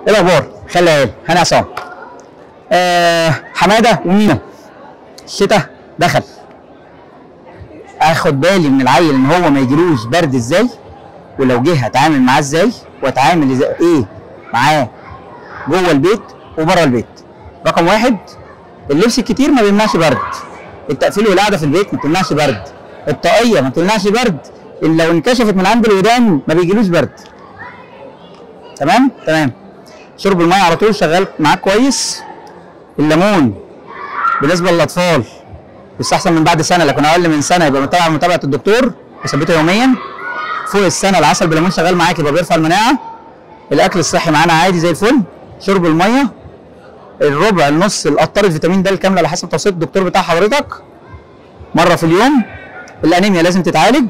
ايه الاخبار خلي عيال هنا عصام آه حماده ومينا الشتاء دخل اخد بالي من العيل ان هو ما يجيلوش برد ازاي ولو جه هتعامل معاه ازاي واتعامل ازاي ايه معاه جوه البيت وبره البيت رقم واحد اللبس الكتير ما بيمنعش برد التقفيل والقعده في البيت ما بتمنعش برد الطاقيه ما بتمنعش برد اللي لو انكشفت من عند الودان ما بيجيلوش برد تمام تمام شرب الميه على طول شغال معاك كويس الليمون بالنسبه للاطفال يستحسن من بعد سنه لكن اقل من سنه يبقى متابع متابعه الدكتور وثبته يوميا فوق السنه العسل بالليمون شغال معاك يبقى بيرفع المناعه الاكل الصحي معانا عادي زي الفل شرب الميه الربع النص القطار الفيتامين د الكامله على حسب توصيه الدكتور بتاع حضرتك مره في اليوم الانيميا لازم تتعالج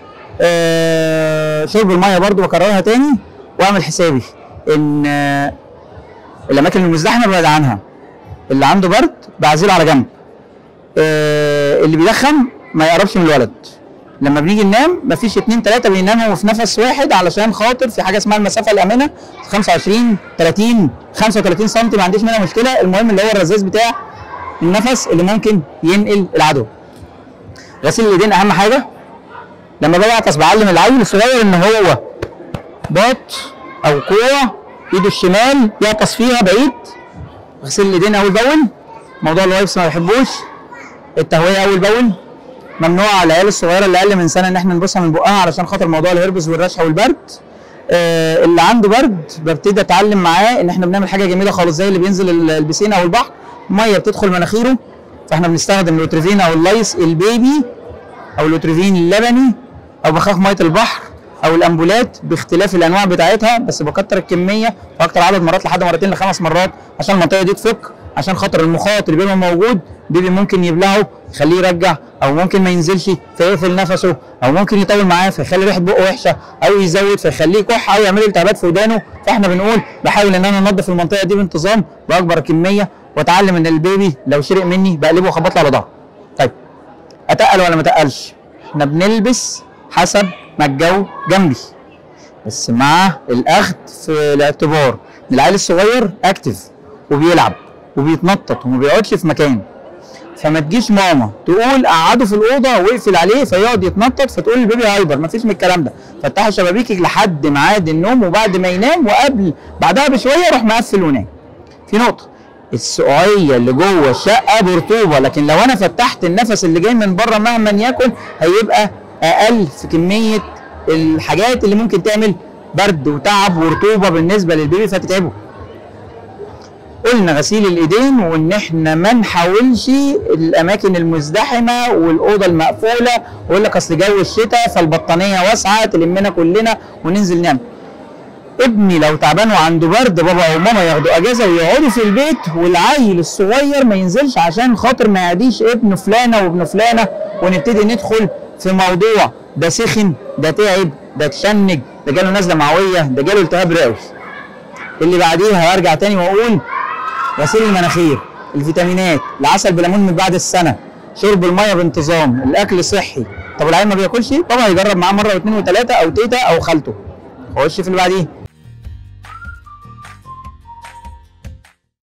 آه شرب الميه برضو بكررها تاني واعمل حسابي ان آه الاماكن المزدحمه ببعد عنها اللي عنده برد بعزله على جنب آه اللي بيدخن ما يقربش من الولد لما بنيجي ننام مفيش اتنين تلاته بيناموا في نفس واحد علشان خاطر في حاجه اسمها المسافه الامنه 25 30 35 سم ما عنديش منها مشكله المهم اللي هو الرذاذ بتاع النفس اللي ممكن ينقل العدوى غسيل الايدين اهم حاجه لما باجي اعطس بعلم العيل الصغير ان هو باط او كوع ايده الشمال يعطس فيها بعيد غسيل الايدين اول باول موضوع الوايبس ما بحبوش التهويه اول باول ممنوع على العيال الصغيره اللي اقل من سنه ان احنا نبصها من بقها علشان خاطر موضوع الهربس والرشح والبرد آه اللي عنده برد ببتدي اتعلم معاه ان احنا بنعمل حاجه جميله خالص زي اللي بينزل ال- البسين او البحر ميه بتدخل مناخيره فاحنا بنستخدم الاوتريفين او اللايس البيبي او الاوتريفين اللبني او بخاخ ميه البحر او الامبولات باختلاف الانواع بتاعتها بس بكتر الكميه واكتر عدد مرات لحد مرتين لخمس مرات عشان المنطقه دي تفك عشان خاطر المخاط اللي بيبقى موجود بيبي ممكن يبلعه يخليه يرجع او ممكن ما ينزلش فيقفل نفسه او ممكن يطول معاه فيخلي ريحه بقه وحشه او يزود فيخليه يكح او يعمل له التهابات في ودانه فاحنا بنقول بحاول ان انا انضف المنطقه دي بانتظام باكبر كميه واتعلم ان البيبي لو شرق مني بقلبه واخبط له على ظهره طيب اتقل ولا ما اتقلش احنا بنلبس حسب ما الجو جنبي بس مع الاخذ في الاعتبار ان العيل الصغير اكتف وبيلعب وبيتنطط وما بيقعدش في مكان فما تجيش ماما تقول قعده في الاوضه واقفل عليه فيقعد يتنطط فتقول البيبي هايبر مفيش من الكلام ده فتحوا شبابيكك لحد ميعاد النوم وبعد ما ينام وقبل بعدها بشويه روح مقفل ونام في نقطه السقعيه اللي جوه الشقه برطوبه لكن لو انا فتحت النفس اللي جاي من بره مهما يكن هيبقى اقل في كميه الحاجات اللي ممكن تعمل برد وتعب ورطوبه بالنسبه للبيبي فتتعبه قلنا غسيل الايدين وان احنا ما نحاولش الاماكن المزدحمه والاوضه المقفوله ويقول لك اصل جو الشتاء فالبطانيه واسعه تلمنا كلنا وننزل نعمل ابني لو تعبان وعنده برد بابا او ماما ياخدوا اجازه ويقعدوا في البيت والعيل الصغير ما ينزلش عشان خاطر ما يعديش ابن فلانه وابن فلانه ونبتدي ندخل في موضوع ده سخن ده تعب ده اتشنج ده جاله نزله معويه ده جاله التهاب رئوي اللي بعديها هرجع تاني واقول غسيل المناخير الفيتامينات العسل بليمون من بعد السنه شرب الميه بانتظام الاكل صحي طب العيل ما بياكلش بابا هيجرب معاه مره واثنين وثلاثه او تيتا او خالته خش في اللي بعديه